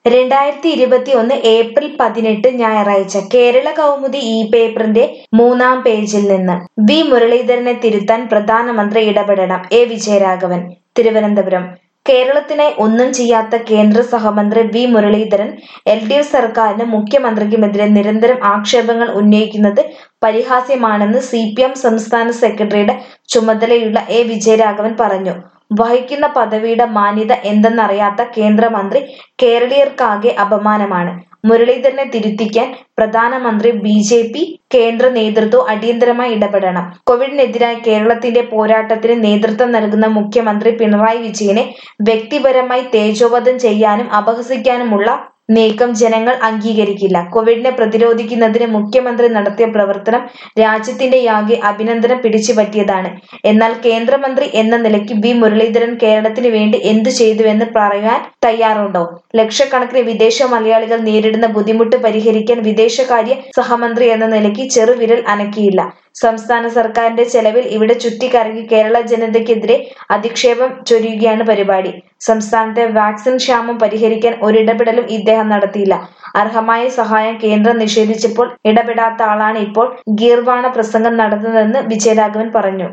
രണ്ടായിരത്തി ഇരുപത്തി ഒന്ന് ഏപ്രിൽ പതിനെട്ട് ഞായറാഴ്ച കേരള കൗമുദി ഈ പേപ്പറിന്റെ മൂന്നാം പേജിൽ നിന്ന് വി മുരളീധരനെ തിരുത്താൻ പ്രധാനമന്ത്രി ഇടപെടണം എ വിജയരാഘവൻ തിരുവനന്തപുരം കേരളത്തിനായി ഒന്നും ചെയ്യാത്ത കേന്ദ്ര സഹമന്ത്രി V Muraleedharan L D F സർക്കാരിനും മുഖ്യമന്ത്രിക്കുമെതിരെ നിരന്തരം ആക്ഷേപങ്ങൾ ഉന്നയിക്കുന്നത് പരിഹാസ്യമാണെന്ന് സി പി എം സംസ്ഥാന സെക്രട്ടറിയുടെ ചുമതലയുള്ള എ വിജയരാഘവൻ പറഞ്ഞു വഹിക്കുന്ന പദവിയുടെ മാന്യത എന്തെന്നറിയാത്ത കേന്ദ്രമന്ത്രി കേരളീയർക്കാകെ അപമാനമാണ് മുരളീധരനെ തിരുത്തിക്കാൻ പ്രധാനമന്ത്രി ബി ജെ പി കേന്ദ്ര നേതൃത്വം അടിയന്തരമായി ഇടപെടണം കോവിഡിനെതിരായ കേരളത്തിന്റെ പോരാട്ടത്തിന് നേതൃത്വം നൽകുന്ന മുഖ്യമന്ത്രി പിണറായി വിജയനെ വ്യക്തിപരമായി തേജോവധം ചെയ്യാനും അപഹസിക്കാനുമുള്ള നീക്കം ജനങ്ങൾ അംഗീകരിക്കില്ല കോവിഡിനെ പ്രതിരോധിക്കുന്നതിന് മുഖ്യമന്ത്രി നടത്തിയ പ്രവർത്തനം രാജ്യത്തിന്റെയാകെ അഭിനന്ദനം പിടിച്ചുപറ്റിയതാണ് എന്നാൽ കേന്ദ്രമന്ത്രി എന്ന നിലയ്ക്ക് വി മുരളീധരൻ കേരളത്തിന് വേണ്ടി എന്തു ചെയ്തുവെന്ന് പറയാൻ തയ്യാറുണ്ടോ ലക്ഷക്കണക്കിന് വിദേശ മലയാളികൾ നേരിടുന്ന ബുദ്ധിമുട്ട് പരിഹരിക്കാൻ വിദേശകാര്യ സഹമന്ത്രി എന്ന നിലയ്ക്ക് ചെറുവിരൽ അനക്കിയില്ല സംസ്ഥാന സർക്കാരിന്റെ ചെലവിൽ ഇവിടെ ചുറ്റിക്കറങ്ങി കേരള ജനതയ്ക്കെതിരെ അധിക്ഷേപം ചൊരിയുകയാണ് പരിപാടി സംസ്ഥാനത്തെ വാക്സിൻ ക്ഷാമം പരിഹരിക്കാൻ ഒരിടപെടലും ഇദ്ദേഹം നടത്തിയില്ല അർഹമായ സഹായം കേന്ദ്രം നിഷേധിച്ചപ്പോൾ ഇടപെടാത്ത ആളാണ് ഇപ്പോൾ ഗീർവാണ പ്രസംഗം നടത്തുന്നതെന്ന് വിജയരാഘവൻ പറഞ്ഞു